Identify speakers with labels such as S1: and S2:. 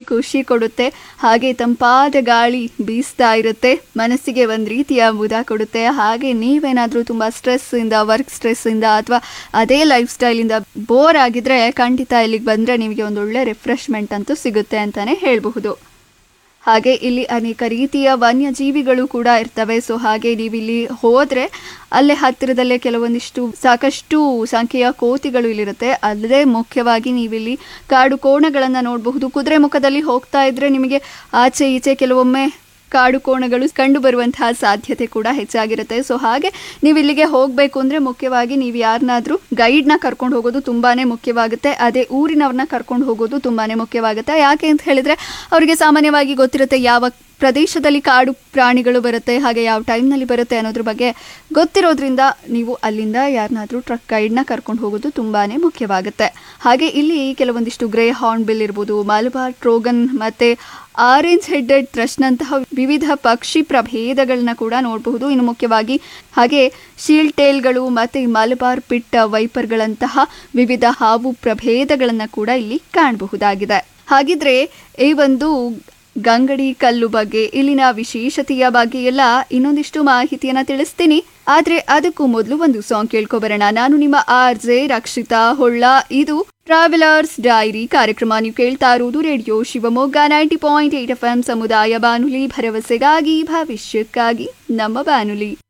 S1: ಖುಷಿ ಕೊಡುತ್ತೆ ಹಾಗೆ ತಂಪಾದ ಗಾಳಿ ಬೀಸ್ತಾ ಇರುತ್ತೆ ಮನಸ್ಸಿಗೆ ಒಂದು ರೀತಿಯ ಮುದ ಕೊಡುತ್ತೆ ಹಾಗೆ ನೀವೇನಾದರೂ ತುಂಬ ಸ್ಟ್ರೆಸ್ಸಿಂದ ವರ್ಕ್ ಸ್ಟ್ರೆಸ್ಸಿಂದ ಅಥವಾ ಅದೇ ಲೈಫ್ ಸ್ಟೈಲಿಂದ ಬೋರ್ ಆಗಿದ್ರೆ ಖಂಡಿತ ಇಲ್ಲಿಗೆ ಬಂದರೆ ನಿಮಗೆ ಒಂದು ಒಳ್ಳೆ ರಿಫ್ರೆಶ್ಮೆಂಟ್ ಅಂತೂ ಸಿಗುತ್ತೆ ಅಂತಲೇ ಹೇಳಬಹುದು ಹಾಗೆ ಇಲ್ಲಿ ಅನೇಕ ರೀತಿಯ ವನ್ಯಜೀವಿಗಳು ಕೂಡ ಇರ್ತವೆ ಸೊ ಹಾಗೆ ನೀವು ಇಲ್ಲಿ ಹೋದರೆ ಅಲ್ಲೇ ಹತ್ತಿರದಲ್ಲೇ ಕೆಲವೊಂದಿಷ್ಟು ಸಾಕಷ್ಟು ಸಂಖ್ಯೆಯ ಕೋತಿಗಳು ಇಲ್ಲಿರುತ್ತೆ ಅಲ್ಲದೆ ಮುಖ್ಯವಾಗಿ ನೀವಿಲ್ಲಿ ಕಾಡು ಕೋಣಗಳನ್ನು ನೋಡಬಹುದು ಕುದುರೆ ಮುಖದಲ್ಲಿ ಹೋಗ್ತಾ ಇದ್ರೆ ನಿಮಗೆ ಆಚೆ ಈಚೆ ಕೆಲವೊಮ್ಮೆ ಕಾಡು ಕೋಣಗಳು ಕಂಡು ಬರುವಂತಹ ಸಾಧ್ಯತೆ ಕೂಡ ಹೆಚ್ಚಾಗಿರುತ್ತೆ ಸೊ ಹಾಗೆ ನೀವು ಇಲ್ಲಿಗೆ ಹೋಗಬೇಕು ಅಂದರೆ ಮುಖ್ಯವಾಗಿ ನೀವು ಯಾರನ್ನಾದ್ರೂ ಗೈಡ್ನ ಕರ್ಕೊಂಡು ಹೋಗೋದು ತುಂಬಾನೇ ಮುಖ್ಯವಾಗುತ್ತೆ ಅದೇ ಊರಿನವ್ರನ್ನ ಕರ್ಕೊಂಡು ಹೋಗೋದು ತುಂಬಾನೇ ಮುಖ್ಯವಾಗುತ್ತೆ ಯಾಕೆ ಅಂತ ಹೇಳಿದ್ರೆ ಅವರಿಗೆ ಸಾಮಾನ್ಯವಾಗಿ ಗೊತ್ತಿರುತ್ತೆ ಯಾವ ಪ್ರದೇಶದಲ್ಲಿ ಕಾಡು ಪ್ರಾಣಿಗಳು ಬರುತ್ತೆ ಹಾಗೆ ಯಾವ ಟೈಮ್ನಲ್ಲಿ ಬರುತ್ತೆ ಅನ್ನೋದ್ರ ಬಗ್ಗೆ ಗೊತ್ತಿರೋದ್ರಿಂದ ನೀವು ಅಲ್ಲಿಂದ ಯಾರನ್ನಾದ್ರೂ ಟ್ರಕ್ ಗೈಡ್ನ ಕರ್ಕೊಂಡು ಹೋಗೋದು ತುಂಬಾನೇ ಮುಖ್ಯವಾಗುತ್ತೆ ಹಾಗೆ ಇಲ್ಲಿ ಕೆಲವೊಂದಿಷ್ಟು ಗ್ರೇ ಹಾರ್ನ್ ಬಿಲ್ ಇರ್ಬೋದು ಮಲಬಾರ್ ಟ್ರೋಗನ್ ಮತ್ತೆ ಆರೆಂಜ್ ಹೆಡ್ಡೆಡ್ ಥ್ರಶ್ನಂತಹ ವಿವಿಧ ಪಕ್ಷಿ ಪ್ರಭೇದಗಳನ್ನ ಕೂಡ ನೋಡಬಹುದು ಇನ್ನು ಮುಖ್ಯವಾಗಿ ಹಾಗೆ ಶೀಲ್ ಟೇಲ್ಗಳು ಮತ್ತು ಮಲಬಾರ್ ಪಿಟ್ಟ ವೈಪರ್ಗಳಂತಹ ವಿವಿಧ ಹಾವು ಪ್ರಭೇದಗಳನ್ನು ಕೂಡ ಇಲ್ಲಿ ಕಾಣಬಹುದಾಗಿದೆ ಹಾಗಿದ್ರೆ ಈ ಒಂದು ಗಂಗಡಿ ಕಲ್ಲು ಬಗ್ಗೆ ಇಲ್ಲಿನ ವಿಶೇಷತೆಯ ಬಗ್ಗೆ ಎಲ್ಲ ಇನ್ನೊಂದಿಷ್ಟು ಮಾಹಿತಿಯನ್ನ ತಿಳಿಸ್ತೀನಿ ಆದ್ರೆ ಅದಕ್ಕೂ ಮೊದಲು ಒಂದು ಸಾಂಗ್ ಕೇಳ್ಕೊಬರೋಣ ನಾನು ನಿಮ್ಮ ಆರ್ ಜೆ ರಕ್ಷಿತಾ ಹೊಳ್ಳ ಇದು ಟ್ರಾವೆಲರ್ಸ್ ಡೈರಿ ಕಾರ್ಯಕ್ರಮ ನೀವು ಕೇಳ್ತಾ ಇರುವುದು radio Shivamogga ninety point eight F M ಸಮುದಾಯ ಬಾನುಲಿ ಭರವಸೆಗಾಗಿ ಭವಿಷ್ಯಕ್ಕಾಗಿ ನಮ್ಮ ಬಾನುಲಿ